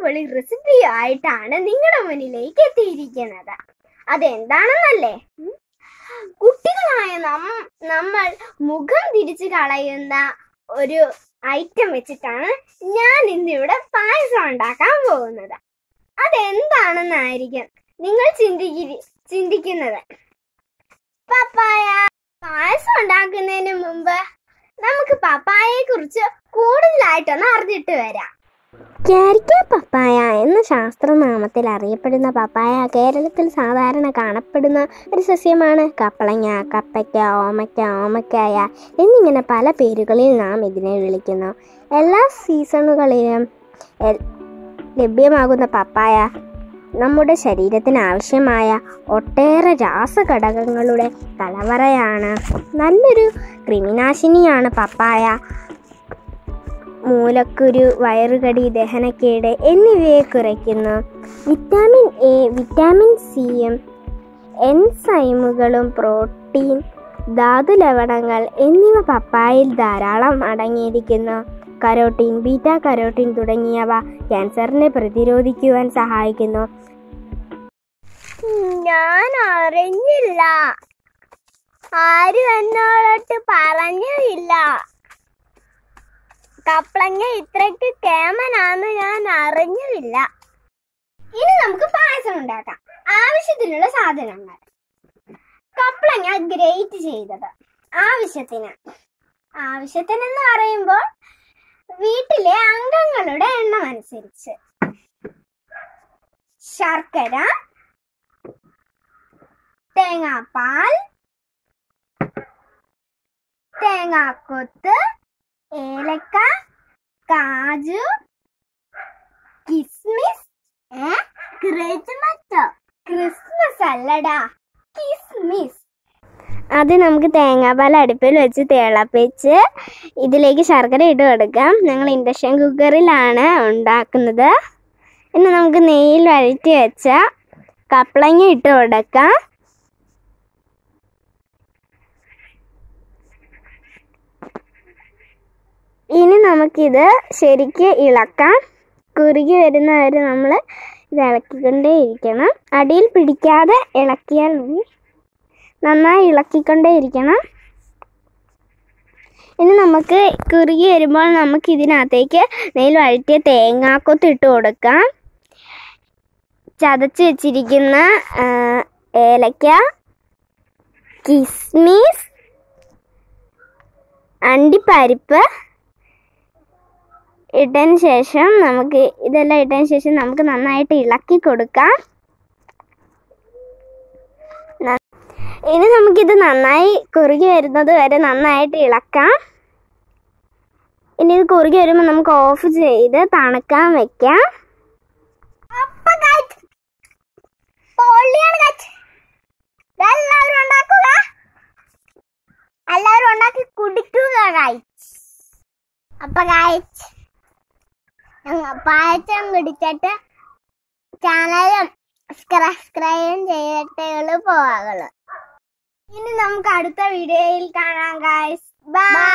അടിപൊളി റെസിപ്പിയായിട്ടാണ് നിങ്ങളുടെ മുന്നിലേക്ക് എത്തിയിരിക്കുന്നത് അതെന്താണെന്നല്ലേ ഉം? കുട്ടികളായ നം- നമ്മൾ മുഖം തിരിച്ചു കളയുന്ന ഒരു ഐറ്റം വെച്ചിട്ടാണ് ഞാൻ ഇന്നിവിടെ പായസം ഉണ്ടാക്കാൻ പോകുന്നത് അതെന്താണെന്നായിരിക്കും നിങ്ങൾ ചിന്തിക്കി ചിന്തിക്കുന്നത് പപ്പായ പായസം ഉണ്ടാക്കുന്നതിന് മുമ്പ് നമുക്ക് പപ്പായയെ കുറിച്ച് കൂടുതലായിട്ടൊന്ന് അറിഞ്ഞിട്ട് വരാം ക്യാരിക്ക പപ്പായ എന്ന ശാസ്ത്രനാമത്തിൽ അറിയപ്പെടുന്ന പപ്പായ കേരളത്തിൽ സാധാരണ കാണപ്പെടുന്ന ഒരു സസ്യമാണ് കപ്പളങ്ങ കപ്പയ്ക്ക ഓമയ്ക്ക ഓമക്കായ എന്നിങ്ങനെ പല പേരുകളിൽ നാം ഇതിനെ വിളിക്കുന്നു എല്ലാ സീസണുകളിലും എൽ- ലഭ്യമാകുന്ന പപ്പായ നമ്മുടെ ശരീരത്തിന് ആവശ്യമായ ഒട്ടേറെ രാസഘടകങ്ങളുടെ കലവറയാണ് നല്ലൊരു ക്രിമിനാശിനിയാണ് പപ്പായ മൂലക്കുരു വയറുകടി ദഹനക്കേട് എന്നിവയെ കുറയ്ക്കുന്നു വിറ്റാമിൻ എ വിറ്റാമിൻ സിയും എൻസൈമുകളും പ്രോട്ടീൻ ധാതു ലവണങ്ങൾ എന്നിവ പപ്പായയിൽ ധാരാളം അടങ്ങിയിരിക്കുന്നു കരോട്ടീൻ ബീറ്റ കരോട്ടീൻ തുടങ്ങിയവ ക്യാൻസറിനെ പ്രതിരോധിക്കുവാൻ സഹായിക്കുന്നു ഞാൻ അറിഞ്ഞില്ല ആരും എന്നോടൊട്ട് പറഞ്ഞില്ല കപ്പളങ്ങ ഇത്രയ്ക്ക് കേമനാന്ന് ഞാൻ അറിഞ്ഞില്ല ഇനി നമുക്ക് പായസം ഉണ്ടാക്കാം ആവശ്യത്തിനുള്ള സാധനങ്ങൾ കപ്പളങ്ങ ഗ്രേറ്റ് ചെയ്തത് ആവശ്യത്തിന് ആവശ്യത്തിനെന്ന് പറയുമ്പോൾ വീട്ടിലെ അംഗങ്ങളുടെ എണ്ണം അനുസരിച്ച് ശർക്കര തേങ്ങാപ്പാൽ തേങ്ങാക്കൊത്ത് ഏലക്ക കാജു കിസ്മിസ് ക്രിസ്മസ് ക്രിസ്മസ് അല്ലടാ കിസ്മിസ് അത് നമുക്ക് തേങ്ങാപ്പാൽ അടുപ്പിൽ വെച്ച് തിളപ്പിച്ച് ഇതിലേക്ക് ശർക്കര ഇട്ട് കൊടുക്കാം ഞങ്ങൾ ഇൻഡക്ഷൻ കുക്കറിലാണ് ഉണ്ടാക്കുന്നത് പിന്നെ നമുക്ക് നെയ്യിൽ വഴറ്റി വെച്ച കപ്പളങ്ങ ഇട്ട് കൊടുക്കാം ഇനി നമുക്കിത് ശരിക്ക് ഇളക്കാം കുറുകി വരുന്നവരെ നമ്മൾ ഇത് ഇളക്കിക്കൊണ്ടേ ഇരിക്കണം അടിയിൽ പിടിക്കാതെ ഇളക്കിയാൽ മതി നന്നായി ഇളക്കിക്കൊണ്ടേ ഇരിക്കണം ഇനി നമുക്ക് കുറുകി വരുമ്പോൾ നമുക്ക് ഇതിനകത്തേക്ക് നെയ്യിൽ വഴറ്റിയ തേങ്ങാക്കൊത്ത് ഇട്ട് കൊടുക്കാം ചതച്ച് വെച്ചിരിക്കുന്ന ആ, ഏലക്ക കിസ്മിസ് അണ്ടിപ്പരിപ്പ് ഇട്ടതിന് ശേഷം നമുക്ക് ഇതെല്ലാം ഇട്ടതിന് ശേഷം നമുക്ക് നന്നായിട്ട് ഇളക്കി കൊടുക്കാം ഇനി നമുക്കിത് നന്നായി കുറുകി വരുന്നത് വരെ നന്നായിട്ട് ഇളക്കാം ഇനി ഇത് കുറുകി വരുമ്പോൾ നമുക്ക് ഓഫ് ചെയ്ത് തണുക്കാൻ വെക്കാം അപ്പൊ guys, പൊള്ളിയാണ് guys. എല്ലാവരും ഉണ്ടാക്കുക എല്ലാവരും ഉണ്ടാക്കി കുടിക്കുക ഗൈസ് അപ്പൊ ഗൈസ് പായസം കുടിച്ചിട്ട് ചാനലും സബ്സ്ക്രൈബ് ചെയ്തിട്ടുള്ളൂ പോവാകള് ഇനി നമുക്ക് അടുത്ത വീഡിയോയിൽ കാണാം ഗൈസ് ബൈ